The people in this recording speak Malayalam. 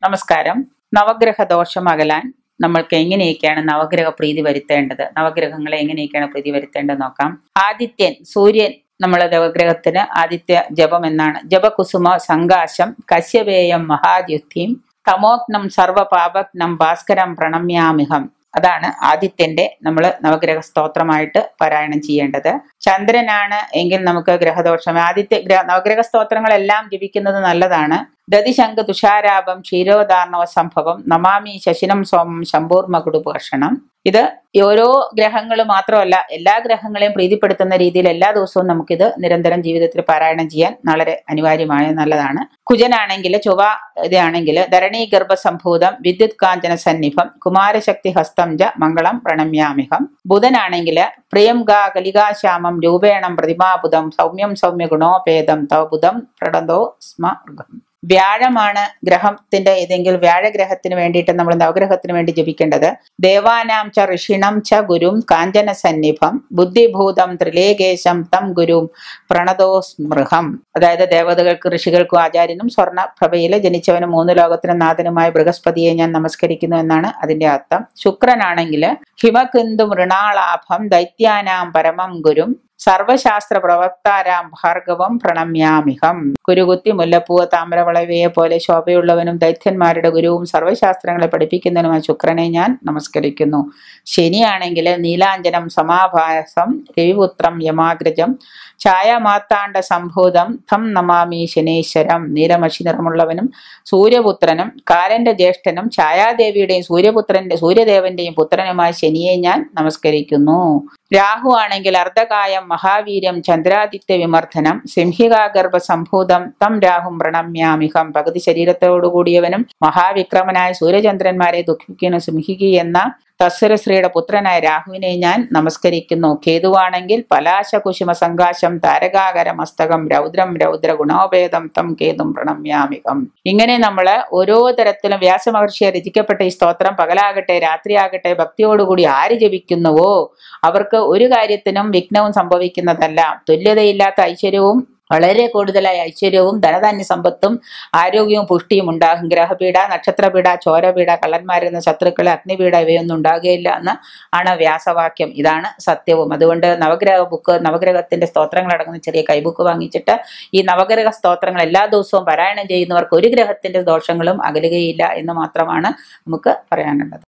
നമസ്കാരം നവഗ്രഹ ദോഷം അകലാൻ നമ്മൾക്ക് എങ്ങനെയൊക്കെയാണ് നവഗ്രഹ പ്രീതി വരുത്തേണ്ടത് നവഗ്രഹങ്ങളെ എങ്ങനെയൊക്കെയാണ് പ്രീതി വരുത്തേണ്ടത് നോക്കാം ആദിത്യൻ സൂര്യൻ നമ്മളെ നവഗ്രഹത്തിന് ആദിത്യ ജപം എന്നാണ് ജപകുസുമ സംകാശം കശ്യപേയം മഹാദ്യുദ്ധിം തമോഗ്നം സർവപാപഗ്നം ഭാസ്കരം പ്രണമ്യാമിഹം അതാണ് ആദിത്യന്റെ നമ്മൾ നവഗ്രഹ സ്തോത്രമായിട്ട് പാരായണം ചെയ്യേണ്ടത് ചന്ദ്രനാണ് എങ്കിൽ നമുക്ക് ഗ്രഹദോഷം ആദിത്യ ഗ്രഹ നവഗ്രഹ സ്തോത്രങ്ങളെല്ലാം ജപിക്കുന്നത് നല്ലതാണ് ദതിശങ്ക തുഷാരാപം ക്ഷീരോദാർണവ സംഭവം നമാമി ശശിനം സോമം ശംഭൂർമകുടുഭൂഷണം ഇത് ഈ ഓരോ ഗ്രഹങ്ങൾ മാത്രമല്ല എല്ലാ ഗ്രഹങ്ങളെയും പ്രീതിപ്പെടുത്തുന്ന രീതിയിൽ എല്ലാ ദിവസവും നമുക്കിത് നിരന്തരം ജീവിതത്തിൽ പാരായണം ചെയ്യാൻ വളരെ അനിവാര്യമായ നല്ലതാണ് കുജനാണെങ്കിൽ ചൊവ്വ ഇതാണെങ്കിൽ ധരണീ ഗർഭസംഭൂതം വിദ്യുത് കാഞ്ചന സന്നിഭം കുമാരശക്തി ഹസ്തം ജ മംഗളം പ്രണമ്യാമിഹം ബുധനാണെങ്കിൽ പ്രിയം ഗാ കലികാശ്യാമം രൂപേണം പ്രതിമാബുധം സൗമ്യം സൗമ്യ ഗുണോപേതം തവ ബുധം പ്രണതോ സ്മ മൃഗം വ്യാഴമാണ് ഗ്രഹത്തിന്റെ ഏതെങ്കിലും വ്യാഴഗ്രഹത്തിന് വേണ്ടിയിട്ട് നമ്മൾ നവഗ്രഹത്തിന് വേണ്ടി ജപിക്കേണ്ടത് ദേവാനാം ച ഋഷിണം ച ഗുരും കാഞ്ചന സന്നിഭം ബുദ്ധിഭൂതം ത്രിലേകേശം തം ഗുരും പ്രണതോ സ്മൃഹം അതായത് ദേവതകൾക്ക് ഋഷികൾക്കും ആചാര്യനും സ്വർണ്ണ പ്രഭയിലെ ജനിച്ചവനും മൂന്ന് ലോകത്തിനും നാഥനുമായ ബൃഹസ്പതിയെ ഞാൻ നമസ്കരിക്കുന്നു എന്നാണ് അതിന്റെ അർത്ഥം ശുക്രനാണെങ്കിൽ ഹിമകുന്തു മൃണാളാഭം ദൈത്യാനാം പരമം ഗുരും സർവശാസ്ത്ര പ്രവക്താരാം ഭാർഗവം പ്രണമ്യാമിഹം കുരുകുത്തി മുല്ലപ്പൂവ് താമരവളവയെ പോലെ ശോഭയുള്ളവനും ദൈത്യന്മാരുടെ ഗുരുവും സർവശാസ്ത്രങ്ങളെ പഠിപ്പിക്കുന്നതിനുമായ ശുക്രനെ ഞാൻ നമസ്കരിക്കുന്നു ശനിയാണെങ്കിൽ നീലാഞ്ജനം സമാഭാസം രവിപുത്രം യമാഗ്രജം ഛായാമാത്താണ്ട സംഭൂതം തം നമാമി ശനീശ്വരം നീലമഷി നിറമുള്ളവനും സൂര്യപുത്രനും കാലന്റെ ജ്യേഷ്ഠനും ഛായാദേവിയുടെയും സൂര്യപുത്രന്റെ സൂര്യദേവന്റെയും പുത്രനുമായ ശനിയെ ഞാൻ നമസ്കരിക്കുന്നു രാഹു ആണെങ്കിൽ അർദ്ധകായം മഹാവീര്യം ചന്ദ്രാദിത്യ വിമർദ്ദനം സിംഹികാഗർഭ സംഭൂതം തം രാഹും പ്രണമ്യാമിഹം പകുതി ശരീരത്തോടുകൂടിയവനും മഹാവിക്രമനായ സൂര്യചന്ദ്രന്മാരെ ദുഃഖിക്കുന്ന സിംഹികി എന്ന തസ്വരശ്രീയുടെ പുത്രനായ രാഹുവിനെ ഞാൻ നമസ്കരിക്കുന്നു കേതുവാണെങ്കിൽ പലാശ കുശുമ സംകാശം താരകാകര മസ്തകം രൗദ്രം രൗദ്ര ഗുണോപേതം തം കേതും പ്രണമ്യാമികം ഇങ്ങനെ നമ്മൾ ഓരോ തരത്തിലും വ്യാസമഹർഷിയെ രചിക്കപ്പെട്ട ഈ സ്തോത്രം പകലാകട്ടെ രാത്രിയാകട്ടെ ഭക്തിയോടുകൂടി ആര് ജപിക്കുന്നുവോ അവർക്ക് ഒരു കാര്യത്തിനും വിഘ്നവും സംഭവിക്കുന്നതല്ല തുല്യതയില്ലാത്ത ഐശ്വര്യവും വളരെ കൂടുതലായ ഐശ്വര്യവും ധനധാന്യ സമ്പത്തും ആരോഗ്യവും പുഷ്ടിയും ഉണ്ടാകും ഗ്രഹപീഡ നക്ഷത്രപീഡ ചോരപീഡ കള്ളന്മാരെന്ന ശത്രുക്കളെ അഗ്നിപീഡ ഇവയൊന്നും ഉണ്ടാകുകയില്ല എന്ന് ആണ് വ്യാസവാക്യം ഇതാണ് സത്യവും അതുകൊണ്ട് നവഗ്രഹ ബുക്ക് നവഗ്രഹത്തിന്റെ സ്തോത്രങ്ങൾ അടങ്ങുന്ന ചെറിയ കൈബുക്ക് വാങ്ങിച്ചിട്ട് ഈ നവഗ്രഹ സ്തോത്രങ്ങൾ എല്ലാ ദിവസവും പാരായണം ചെയ്യുന്നവർക്ക് ഒരു ഗ്രഹത്തിന്റെ ദോഷങ്ങളും അകലുകയില്ല എന്ന് മാത്രമാണ് നമുക്ക് പറയാനുള്ളത്